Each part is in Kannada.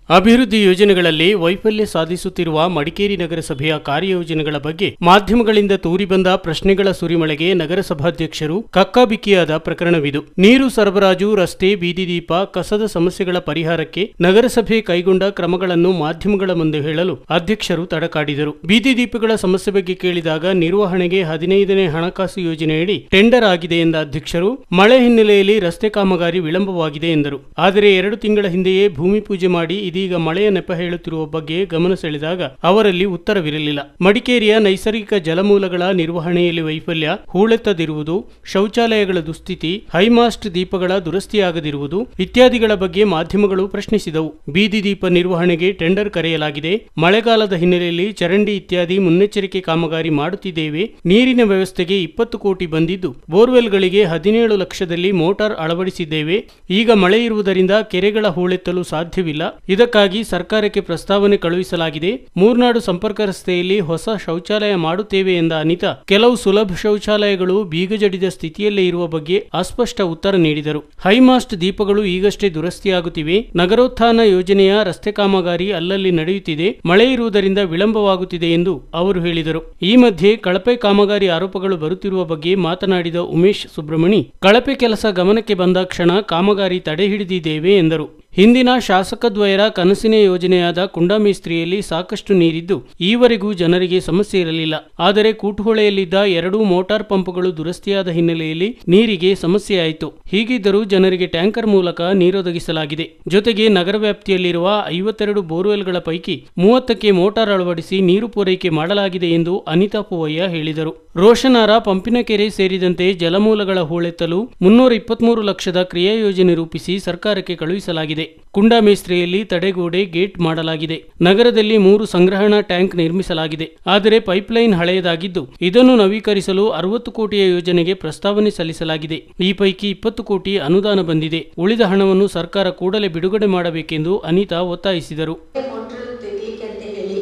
ಅಭಿವೃದ್ಧಿ ಯೋಜನೆಗಳಲ್ಲಿ ವೈಫಲ್ಯ ಸಾಧಿಸುತ್ತಿರುವ ಮಡಿಕೇರಿ ನಗರಸಭೆಯ ಕಾರ್ಯಯೋಜನೆಗಳ ಬಗ್ಗೆ ಮಾಧ್ಯಮಗಳಿಂದ ತೂರಿಬಂದ ಪ್ರಶ್ನೆಗಳ ಸುರಿಮಳೆಗೆ ನಗರಸಭಾಧ್ಯಕ್ಷರು ಕಕ್ಕಾಬಿಕ್ಕಿಯಾದ ಪ್ರಕರಣವಿದು ನೀರು ಸರಬರಾಜು ರಸ್ತೆ ಬೀದಿ ದೀಪ ಕಸದ ಸಮಸ್ಯೆಗಳ ಪರಿಹಾರಕ್ಕೆ ನಗರಸಭೆ ಕೈಗೊಂಡ ಕ್ರಮಗಳನ್ನು ಮಾಧ್ಯಮಗಳ ಮುಂದೆ ಹೇಳಲು ಅಧ್ಯಕ್ಷರು ತಡಕಾಡಿದರು ಬೀದಿ ದೀಪಗಳ ಸಮಸ್ಯೆ ಬಗ್ಗೆ ಕೇಳಿದಾಗ ನಿರ್ವಹಣೆಗೆ ಹದಿನೈದನೇ ಹಣಕಾಸು ಯೋಜನೆಯಡಿ ಟೆಂಡರ್ ಆಗಿದೆ ಎಂದ ಅಧ್ಯಕ್ಷರು ಮಳೆ ಹಿನ್ನೆಲೆಯಲ್ಲಿ ರಸ್ತೆ ಕಾಮಗಾರಿ ವಿಳಂಬವಾಗಿದೆ ಎಂದರು ಆದರೆ ಎರಡು ತಿಂಗಳ ಹಿಂದೆಯೇ ಭೂಮಿ ಪೂಜೆ ಮಾಡಿ ಇದೀಗ ಮಳೆಯ ನೆಪ ಹೇಳುತ್ತಿರುವ ಬಗ್ಗೆ ಗಮನ ಸೆಳೆದಾಗ ಅವರಲ್ಲಿ ಉತ್ತರವಿರಲಿಲ್ಲ ಮಡಿಕೇರಿಯ ನೈಸರ್ಗಿಕ ಜಲಮೂಲಗಳ ನಿರ್ವಹಣೆಯಲ್ಲಿ ವೈಫಲ್ಯ ಹೂಳೆತ್ತದಿರುವುದು ಶೌಚಾಲಯಗಳ ದುಸ್ಥಿತಿ ಹೈಮಾಸ್ಟ್ ದೀಪಗಳ ದುರಸ್ತಿಯಾಗದಿರುವುದು ಇತ್ಯಾದಿಗಳ ಬಗ್ಗೆ ಮಾಧ್ಯಮಗಳು ಪ್ರಶ್ನಿಸಿದವು ಬೀದಿ ದೀಪ ನಿರ್ವಹಣೆಗೆ ಟೆಂಡರ್ ಕರೆಯಲಾಗಿದೆ ಮಳೆಗಾಲದ ಹಿನ್ನೆಲೆಯಲ್ಲಿ ಚರಂಡಿ ಇತ್ಯಾದಿ ಮುನ್ನೆಚ್ಚರಿಕೆ ಕಾಮಗಾರಿ ಮಾಡುತ್ತಿದ್ದೇವೆ ನೀರಿನ ವ್ಯವಸ್ಥೆಗೆ ಇಪ್ಪತ್ತು ಕೋಟಿ ಬಂದಿದ್ದು ಬೋರ್ವೆಲ್ಗಳಿಗೆ ಹದಿನೇಳು ಲಕ್ಷದಲ್ಲಿ ಮೋಟಾರ್ ಅಳವಡಿಸಿದ್ದೇವೆ ಈಗ ಮಳೆ ಇರುವುದರಿಂದ ಕೆರೆಗಳ ಹೂಳೆತ್ತಲು ಸಾಧ್ಯವಿಲ್ಲ ಇದಕ್ಕಾಗಿ ಸರ್ಕಾರಕ್ಕೆ ಪ್ರಸ್ತಾವನೆ ಕಳುಹಿಸಲಾಗಿದೆ ಮೂರ್ನಾಡು ಸಂಪರ್ಕ ರಸ್ತೆಯಲ್ಲಿ ಹೊಸ ಶೌಚಾಲಯ ಮಾಡುತ್ತೇವೆ ಎಂದ ಅನಿತಾ ಕೆಲವು ಸುಲಭ ಶೌಚಾಲಯಗಳು ಬೀಗಜಡಿದ ಸ್ಥಿತಿಯಲ್ಲೇ ಇರುವ ಬಗ್ಗೆ ಅಸ್ಪಷ್ಟ ಉತ್ತರ ನೀಡಿದರು ಹೈಮಾಸ್ಟ್ ದೀಪಗಳು ಈಗಷ್ಟೇ ದುರಸ್ತಿಯಾಗುತ್ತಿವೆ ನಗರೋತ್ಥಾನ ಯೋಜನೆಯ ರಸ್ತೆ ಕಾಮಗಾರಿ ಅಲ್ಲಲ್ಲಿ ನಡೆಯುತ್ತಿದೆ ಮಳೆ ಇರುವುದರಿಂದ ವಿಳಂಬವಾಗುತ್ತಿದೆ ಎಂದು ಅವರು ಹೇಳಿದರು ಈ ಮಧ್ಯೆ ಕಳಪೆ ಕಾಮಗಾರಿ ಆರೋಪಗಳು ಬರುತ್ತಿರುವ ಬಗ್ಗೆ ಮಾತನಾಡಿದ ಉಮೇಶ್ ಸುಬ್ರಮಣಿ ಕಳಪೆ ಕೆಲಸ ಗಮನಕ್ಕೆ ಬಂದ ಕ್ಷಣ ಕಾಮಗಾರಿ ತಡೆ ಹಿಡಿದಿದ್ದೇವೆ ಎಂದರು ಹಿಂದಿನ ಶಾಸಕದ್ವಯರ ಕನಸಿನ ಯೋಜನೆಯಾದ ಕುಂಡಮೇಸ್ತ್ರಿಯಲ್ಲಿ ಸಾಕಷ್ಟು ನೀರಿದ್ದು ಈವರೆಗೂ ಜನರಿಗೆ ಸಮಸ್ಯೆ ಇರಲಿಲ್ಲ ಆದರೆ ಕೂಟುಹೊಳೆಯಲ್ಲಿದ್ದ ಎರಡೂ ಮೋಟಾರ್ ಪಂಪ್ಗಳು ದುರಸ್ತಿಯಾದ ಹಿನ್ನೆಲೆಯಲ್ಲಿ ನೀರಿಗೆ ಸಮಸ್ಯೆಯಾಯಿತು ಹೀಗಿದ್ದರೂ ಜನರಿಗೆ ಟ್ಯಾಂಕರ್ ಮೂಲಕ ನೀರೊದಗಿಸಲಾಗಿದೆ ಜೊತೆಗೆ ನಗರ ವ್ಯಾಪ್ತಿಯಲ್ಲಿರುವ ಐವತ್ತೆರಡು ಬೋರ್ವೆಲ್ಗಳ ಪೈಕಿ ಮೂವತ್ತಕ್ಕೆ ಮೋಟಾರ್ ಅಳವಡಿಸಿ ನೀರು ಪೂರೈಕೆ ಮಾಡಲಾಗಿದೆ ಎಂದು ಅನಿತಾ ಪೂವಯ್ಯ ಹೇಳಿದರು ರೋಷನಾರ ಪಂಪಿನಕೆರೆ ಸೇರಿದಂತೆ ಜಲಮೂಲಗಳ ಹೂಳೆತ್ತಲು ಮುನ್ನೂರ ಇಪ್ಪತ್ಮೂರು ಲಕ್ಷದ ಕ್ರಿಯಾ ಯೋಜನೆ ರೂಪಿಸಿ ಸರ್ಕಾರಕ್ಕೆ ಕಳುಹಿಸಲಾಗಿದೆ ಕುಂಡಮೇಸ್ತ್ರಿಯಲ್ಲಿ ತಡೆಗೋಡೆ ಗೇಟ್ ಮಾಡಲಾಗಿದೆ ನಗರದಲ್ಲಿ ಮೂರು ಸಂಗ್ರಹಣಾ ಟ್ಯಾಂಕ್ ನಿರ್ಮಿಸಲಾಗಿದೆ ಆದರೆ ಪೈಪ್ಲೈನ್ ಹಳೆಯದಾಗಿದ್ದು ಇದನ್ನು ನವೀಕರಿಸಲು ಅರವತ್ತು ಕೋಟಿಯ ಯೋಜನೆಗೆ ಪ್ರಸ್ತಾವನೆ ಸಲ್ಲಿಸಲಾಗಿದೆ ಈ ಪೈಕಿ ಇಪ್ಪತ್ತು ಕೋಟಿ ಅನುದಾನ ಬಂದಿದೆ ಉಳಿದ ಹಣವನ್ನು ಸರ್ಕಾರ ಕೂಡಲೇ ಬಿಡುಗಡೆ ಮಾಡಬೇಕೆಂದು ಅನಿತಾ ಒತ್ತಾಯಿಸಿದರು ಮೋಟ್ರ್ ತೆಗೀಲಿಕ್ಕೆ ಅಂತ ಹೇಳಿ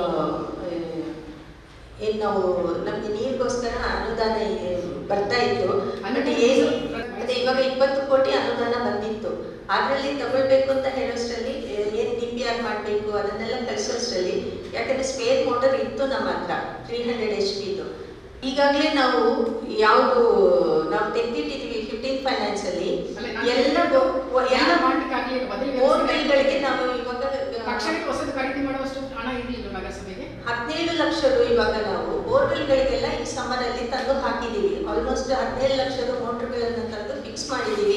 ಏನು ನಾವು ನಮಗೆ ನೀರಿಗೋಸ್ಕರ ಅನುದಾನ ಇದೆ- ಬರ್ತಾ ಇತ್ತು ಬಟ್ ಏನು ಅದೇ ಇವಾಗ ಇಪ್ಪತ್ತು ಕೋಟಿ ಅನುದಾನ ಬಂದಿತ್ತು ಅದರಲ್ಲಿ ತಗೊಳ್ಬೇಕು ಅಂತ ಹೇಳೋಷ್ಟರಲ್ಲಿ ಏನು ಡಿ ಪಿ ಆರ್ ಮಾಡಬೇಕು ಅದನ್ನೆಲ್ಲ ಕಳಿಸೋಷ್ಟರಲ್ಲಿ ಯಾಕಂದ್ರೆ ಸ್ಪೇರ್ ಮೋಟರ್ ಇತ್ತು ನಮ್ಮ ಹತ್ರ ತ್ರೀ ಹಂಡ್ರೆಡ್ ಎಚ್ ಪಿದು ಈಗಾಗಲೇ ನಾವು ಯಾವುದು ನಾವು ತೆಗೆದಿಟ್ಟಿದ್ದೀವಿ ಫಿಫ್ಟೀನ್ ಫೈನಾನ್ಸಲ್ಲಿ ಎಲ್ಲ ಬೊ- ಎಲ್ಲ ಮಾಡ್ಲಿಕ್ಕಾಗ್ಲಿಲ್ಲ ಬದಲಿಗೆ ಬೋರ್ವೆಲ್ಗಳಿಗೆ ನಾವು ಇವಾಗ ತಕ್ಷಣಕ್ಕೆ ಹೊಸದು ಖರೀದಿ ಮಾಡುವಷ್ಟು ಹಣ ಇರಲಿಲ್ಲ ನಗರಸಭೆಗೆ ಹದಿನೇಳು ಲಕ್ಷ ರು ಇವಾಗ ನಾವು ಬೋರ್ವೆಲ್ಗಳಿಗೆಲ್ಲ ಈ ಸಮ್ಮರ್ ಅಲ್ಲಿ ತಂದು ಹಾಕಿದೀವಿ ಆಲ್ಮೋಸ್ಟ್ ಹದಿನೇಳು ಲಕ್ಷದ ಮೋಟರ್ಗಳನ್ನ ತಂದು ಫಿಕ್ಸ್ ಮಾಡಿದೀವಿ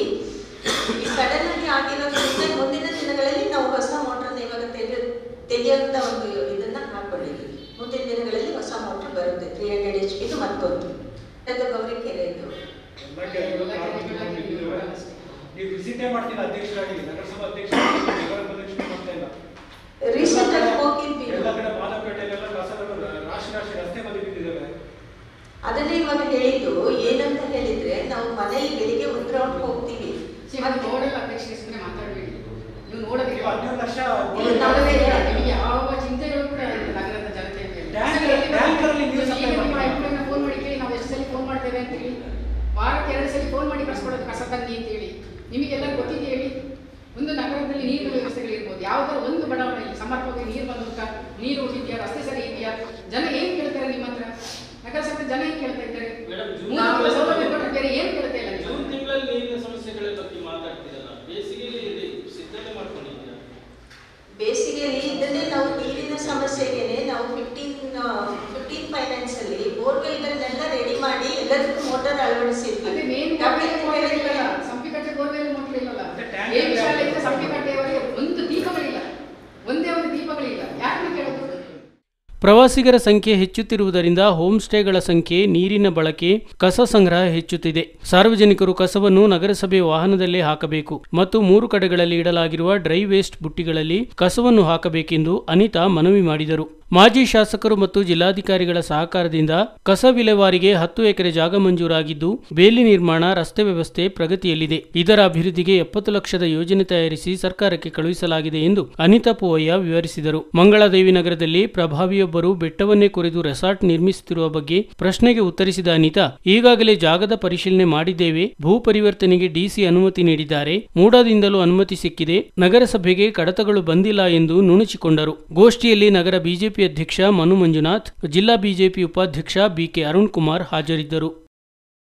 ಈ ಸಡನ್ ಆಗಿ ಆಗಿರೋದ್ರಿಂದ ಮುಂದಿನ ದಿನಗಳಲ್ಲಿ ನಾವು ಹೊಸ ಮೋಟರ್ನ ಇವಾಗ ತೆಗೆ ತೆಗೆಯುವಂತ ಒಂದು ಇದನ್ನ ಹಾಕೊಂಡಿದ್ದೀವಿ ಮುಂದಿನ ದಿನಗಳಲ್ಲಿ ಹೊಸ ಮೋಟರ್ ಬರುತ್ತೆ ತ್ರೀ ಹಂಡ್ರೆಡ್ ಎಚ್ ಪಿದು ಮತ್ತೊಂದು ಅದು ಗೌರಿಕೆರೆ ಇದು ಎಲ್ಲ ಕೆರೆಗಳು ಪ್ರಾರಂಭ ಬಿದ್ದಿದ್ದಾವೆ. ನೀವು ವಿಸಿಟೇ ಮಾಡ್ತಿಲ್ಲ ಅಧ್ಯಕ್ಷರಾಗಿ ನಗರಸಭಾ ಅಧ್ಯಕ್ಷರಾಗಿ ನಗರ ಪ್ರದಕ್ಷಿಣೆ ಮಾಡ್ತಾ ಇಲ್ಲ ರೀಸೆಂಟ್ ಆಗಿ ಹೋಗಿದ್ವಿ ಎಲ್ಲ ಕಡೆ ಮಾದಪೇಟೆಯಲ್ಲೆಲ್ಲ ಕಸಗಳು ರಾಶಿ ರಾಶಿ ರಸ್ತೆ ಬದಿ ಬಿದ್ದಿದ್ದಾವೆ ಅದನ್ನೇ ಇವಾಗ ಹೇಳಿದ್ದು ಏನಂತ ಹೇಳಿದ್ರೆ ನಾವು ಮನೇಲಿ ಬೆಳಿಗ್ಗೆ ಒಂದು ರೌಂಡ್ ಹೋಗ್ತೀವಿ ಸಿ, ಮತ್ತೆ ನೋಡಲ್ಲ ಅಧ್ಯಕ್ಷರಿಗೆ ಸುಮ್ಮನೆ ಮಾತಾಡಬೇಡಿ ನೀವು ನೋಡಬೇಕು ನೀವು ಹದಿನೇಳು ಲಕ್ಷ ಇಲ್ಲಿ ನಮ್ಮದೇ ನಿಮಗೆ ಯಾವ ಚಿಂತೆಗಳು ಕೂಡ ಇಲ್ಲ ನಗರದ ಜನತೆ ಟ್ಯಾಂಕರ್- ಟ್ಯಾಂಕರಲ್ಲಿ ನೀರು supply ಮಾಡ್ತಾರೆ. ಫೋನ್ ಮಾಡಿ ಕೇಳಿ ನಾವು ಎಷ್ಟು ಸಲ ಫೋನ್ ಮಾಡ್ತೇವೆ ಅಂತ ಹೇಳಿ ವಾರಕ್ಕೆ ಎರಡು ಸಲ ಫೋನ್ ಮಾಡಿ ಕಳ್ಸ್ಕೊಡೋದು ಕಸ ತನ್ನಿ ಅಂತ ಹೇಳಿ ನಿಮಗೆಲ್ಲ ಗೊತ್ತಿದೆ ಹೇಳಿ ಒಂದು ನಗರದಲ್ಲಿ ನೀರಿನ ವ್ಯವಸ್ಥೆಗಳಿರ್ಬೋದು ಯಾವ್ದಾದ್ರು ಒಂದು ಬಡಾವಣೆಯಲ್ಲಿ ಸಮರ್ಪಕವಾಗಿ ನೀರು ಬಂದುಂಟಾ ನೀರು ಇದೆಯಾ ರಸ್ತೆ ಸರಿ ಇದೆಯಾ ಜನ ಏನ್ ಕೇಳ್ತಾರೆ ನಿಮ್ಮ ಹತ್ರ ನಗರಸಭೆ ಜನ ಏನ್ ಕೇಳ್ತಾ ಇದ್ದಾರೆ ಮೇಡಮ್, ಜೂನ್ ಮೂಲಭೂತ ಸೌಲಭ್ಯ ಕೊಟ್ಟು ಬೇರೆ ಏನ್ ಕೇಳ್ತಾ ಇಲ್ಲ ನೀವು? ಜೂನ್ ತಿಂಗಳಲ್ಲಿ ನೀರಿನ ಸಮಸ್ಯೆಗಳ ಬಗ್ಗೆ ಮಾತಾಡ್ತಿರಲ್ಲ ಬೇಸಿಗೆಯಲ್ಲಿ ಇದು ಸಿದ್ಧತೆ ಮಾಡ್ಕೊಂಡಿದ್ದೀರಾ ಬೇಸಿಗೆಯಲ್ಲಿ ಇದನ್ನೇ ನಾವು ನೀರಿನ ಸಮಸ್ಯೆಗೆನೆ ನಾವು ಫಿಫ್ಟೀನ್ ಫಿಫ್ಟೀನ್ ಫೈನಾನ್ಸ್ ಅಲ್ಲಿ ಬೋರ್ವೆಲ್ಗಳನ್ನೆಲ್ಲ ರೆಡಿ ಮಾಡಿ ಎಲ್ಲದಕ್ಕೂ ಮೋಟಾರ್ ಅಳವಡಿಸಿದ್ವಿ ಅದೇ ಮೇನ್ ಯಾಕಂತ ಹೇಳಿದ್ರೆ ಸಂಪಿಕಟ್ಟೆ ಬೋರ್ವೆಲ್ ಮೋಟರ್ ಇಲ್ಲಲ್ಲ ಅದೇ ಟ್ಯಾಂಕ್ ಏಳು ಶಾಲೆಯಿಂದ ಸಂಪಿಕಟ್ಟೆಯವರೆಗೆ ಒಂದು ದೀಪಗಳಿಲ್ಲ ಒಂದೇ ಒಂದು ದೀಪಗಳಿಲ್ಲ ಯಾಕೆ ಕೇಳೋದು ಪ್ರವಾಸಿಗರ ಸಂಖ್ಯೆ ಹೆಚ್ಚುತ್ತಿರುವುದರಿಂದ ಹೋಮ್ ಸ್ಟೇಗಳ ಸಂಖ್ಯೆ ನೀರಿನ ಬಳಕೆ ಕಸ ಸಂಗ್ರಹ ಹೆಚ್ಚುತ್ತಿದೆ ಸಾರ್ವಜನಿಕರು ಕಸವನ್ನು ನಗರಸಭೆ ವಾಹನದಲ್ಲೇ ಹಾಕಬೇಕು ಮತ್ತು ಮೂರು ಕಡೆಗಳಲ್ಲಿ ಇಡಲಾಗಿರುವ ಡ್ರೈ ವೇಸ್ಟ್ ಬುಟ್ಟಿಗಳಲ್ಲಿ ಕಸವನ್ನು ಹಾಕಬೇಕೆಂದು ಅನಿತಾ ಮನವಿ ಮಾಡಿದರು ಮಾಜಿ ಶಾಸಕರು ಮತ್ತು ಜಿಲ್ಲಾಧಿಕಾರಿಗಳ ಸಹಕಾರದಿಂದ ಕಸ ವಿಲೇವಾರಿಗೆ ಹತ್ತು ಎಕರೆ ಜಾಗ ಮಂಜೂರಾಗಿದ್ದು ಬೇಲಿ ನಿರ್ಮಾಣ ರಸ್ತೆ ವ್ಯವಸ್ಥೆ ಪ್ರಗತಿಯಲ್ಲಿದೆ ಇದರ ಅಭಿವೃದ್ಧಿಗೆ ಎಪ್ಪತ್ತು ಲಕ್ಷದ ಯೋಜನೆ ತಯಾರಿಸಿ ಸರ್ಕಾರಕ್ಕೆ ಕಳುಹಿಸಲಾಗಿದೆ ಎಂದು ಅನಿತಾ ಪೂವಯ್ಯ ವಿವರಿಸಿದರು ಮಂಗಳಾದೇವಿ ನಗರದಲ್ಲಿ ಪ್ರಭಾವಿಯೊಬ್ಬ ವ್ಯಕ್ತಿಯೊಬ್ಬರು ಬೆಟ್ಟವನ್ನೇ ಕೊರೆದು ರೆಸಾರ್ಟ್ ನಿರ್ಮಿಸುತ್ತಿರುವ ಬಗ್ಗೆ ಪ್ರಶ್ನೆಗೆ ಉತ್ತರಿಸಿದ ಅನಿತಾ ಈಗಾಗಲೇ ಜಾಗದ ಪರಿಶೀಲನೆ ಮಾಡಿದ್ದೇವೆ ಭೂ ಪರಿವರ್ತನೆಗೆ ಡಿಸಿ ಅನುಮತಿ ನೀಡಿದ್ದಾರೆ ಮೂಡಾದಿಂದಲೂ ಅನುಮತಿ ಸಿಕ್ಕಿದೆ ನಗರಸಭೆಗೆ ಕಡತಗಳು ಬಂದಿಲ್ಲ ಎಂದು ನುಣುಚಿಕೊಂಡರು ಗೋಷ್ಠಿಯಲ್ಲಿ ನಗರ ಬಿಜೆಪಿ ಅಧ್ಯಕ್ಷ ಮನು ಮಂಜುನಾಥ್ ಜಿಲ್ಲಾ ಬಿಜೆಪಿ ಉಪಾಧ್ಯಕ್ಷ ಬಿಕೆ ಅರುಣ್ ಕುಮಾರ್ ಹಾಜರಿದ್ದರು